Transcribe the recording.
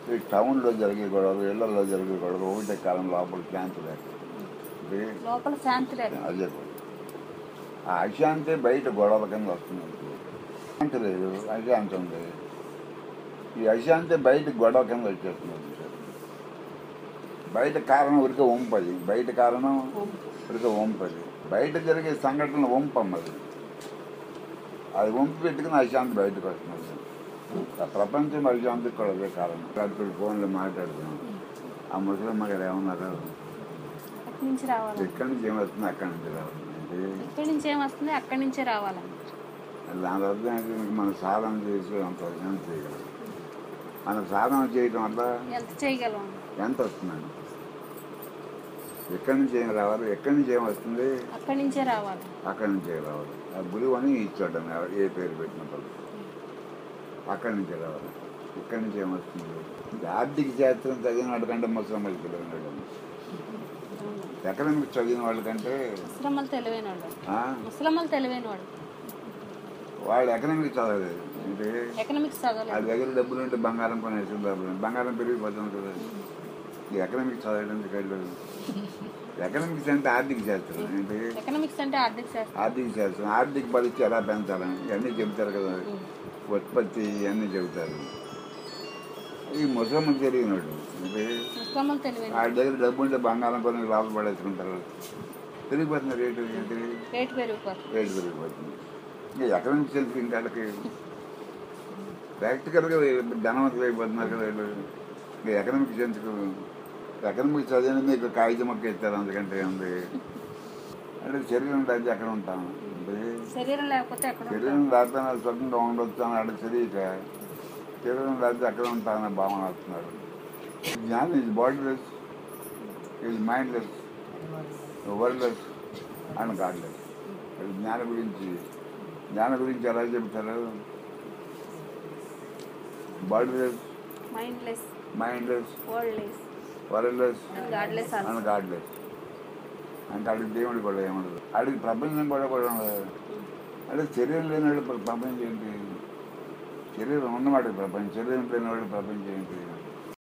ఈ టౌన్లో జరిగే గొడవలు ఇళ్లలో జరిగే గొడవలు ఒకటే కాలం లోపల శాంతి లేక ఇది లోపల శాంతి లేదు అదే కూడా. ఆ అశాంతి బయట గొడవల కింద వస్తుంది శాంతి లేదు అశాంతి ఉంది ఈ అశాంతి బయట గొడవ కింద వచ్చేస్తుంది బయట కారణం ఉరికే వంపది బయట కారణం ఉరికే వంపది బయట జరిగే సంఘటనలు వంపమ్మది అది వంపు పెట్టుకుని అశాంతి బయటకు వస్తుంది ఆ ప్రపంచం అశాంతికి కూడా అదే కారణం అక్కడ ఫోన్లో మాట్లాడుతున్నాం ఆ ముసలమ్మ గారు ఏమన్నారు ఎక్కడి నుంచి రావాలి ఎక్కడి నుంచి ఏమవుతుంది అక్కడి నుంచి రావాలి అంటే ఎక్కడి నుంచి ఏం వస్తుంది అక్కడి నుంచే రావాలి దాని అర్థం ఏంటి ఇంక మనం సాధన చేసి అంత ఎంత చేయగలం మనం సాధన చేయడం వల్ల ఎంత చేయగలం ఎంత వస్తుందండి ఎక్కడి నుంచి ఏం రావాలి ఎక్కడి నుంచి ఏం వస్తుంది అక్కడి నుంచే రావాలి అక్కడి నుంచే రావాలి ఆ గురువు అని ఇచ్చాడు ఏ పేరు పెట్టినప్పుడు అక్కడి నుంచే రావాలి ఇక్కడి నుంచి ఏమొస్తుంది ఇది ఆర్థిక శాస్త్రం చదివిన వాడికంటే ముసలం తెలియనాడు ఎకనామిక్స్ చదివిన వాళ్ళకంటే ముసలమ్మలు తెలివైన వాడు ఆ, ముసలమ్మలు తెలివైన వాడు వాళ్ళు ఎకనామిక్స్ చదవలేదు అంటే ఎకనామిక్స్ ఆ చదవలేదు దగ్గర డబ్బులు ఉంటే బంగారం కొనేసి డబ్బులు బంగారం పెరిగిపోతుంది కదా ఈ ఎకనామిక్స్ చదవడం వెళ్ళదు ఎకనామిక్స్ అంటే ఆర్థిక శాస్త్రం ఏంటి ఎకనామిక్స్ అంటే ఆర్థిక శాస్త్రం ఆర్థిక శాస్త్రం ఆర్థిక పరిస్థితి ఎలా పెంచాలని ఇవన్నీ చెబుతారు కదా ఉత్పత్తి ఇవన్నీ చెబుతారు ఈ ముసలమ్మ తెలియనాడు అంటే ముసలమ్మలు తెలివైన వాళ్ళ దగ్గర డబ్బు ఉంటే బంగారం కొని లోపల పడేసుకుంటారు పెరిగిపోతుంది రేటు ఏంటి రేటు పెరిగిపోతుంది రేటు పెరిగిపోతుంది ఇంకా ఎకనామిక్స్ సెన్స్ ఇంకా వాళ్ళకి ప్రాక్టికల్గా ధనవంతులు అయిపోతున్నారు కదా వీళ్ళు ఇంకా ఎకనామిక్ సెన్స్కు ఎకనామిక్స్ చదివిన మీకు కాగితం మొక్క ఇస్తారు అందుకంటే ఉంది అంటే శరీరం రాజు ఎక్కడ ఉంటాను అంటే శరీరం లేకపోతే ఎక్కడ ఉంటాం? శరీరం రాత్రి సుఖంగా ఉండొచ్చు అని అక్కడ తెలియక శరీరం రాత్రి ఎక్కడ ఉంటానని భావన వస్తున్నాడు జ్ఞానం ఇది బాడీలెస్ ఇది మైండ్లెస్ వర్డ్లెస్ అండ్ గాడ్లెస్ జ్ఞానం గురించి జ్ఞానం గురించి ఎలా చెబుతారు bodiless mindless mindless wordless worldless and godless also and godless అంటే అడిగి దేవుడు కూడా ఏమడదు అడిగి ప్రపంచం కూడా కూడా ఉండదు అంటే శరీరం లేనివాడు ప్ర- ప్రపంచం ఏంటి శరీరం ఉన్నవాడికి ప్రపంచం శరీరం లేనివాడికి ప్రపంచం ఏంటి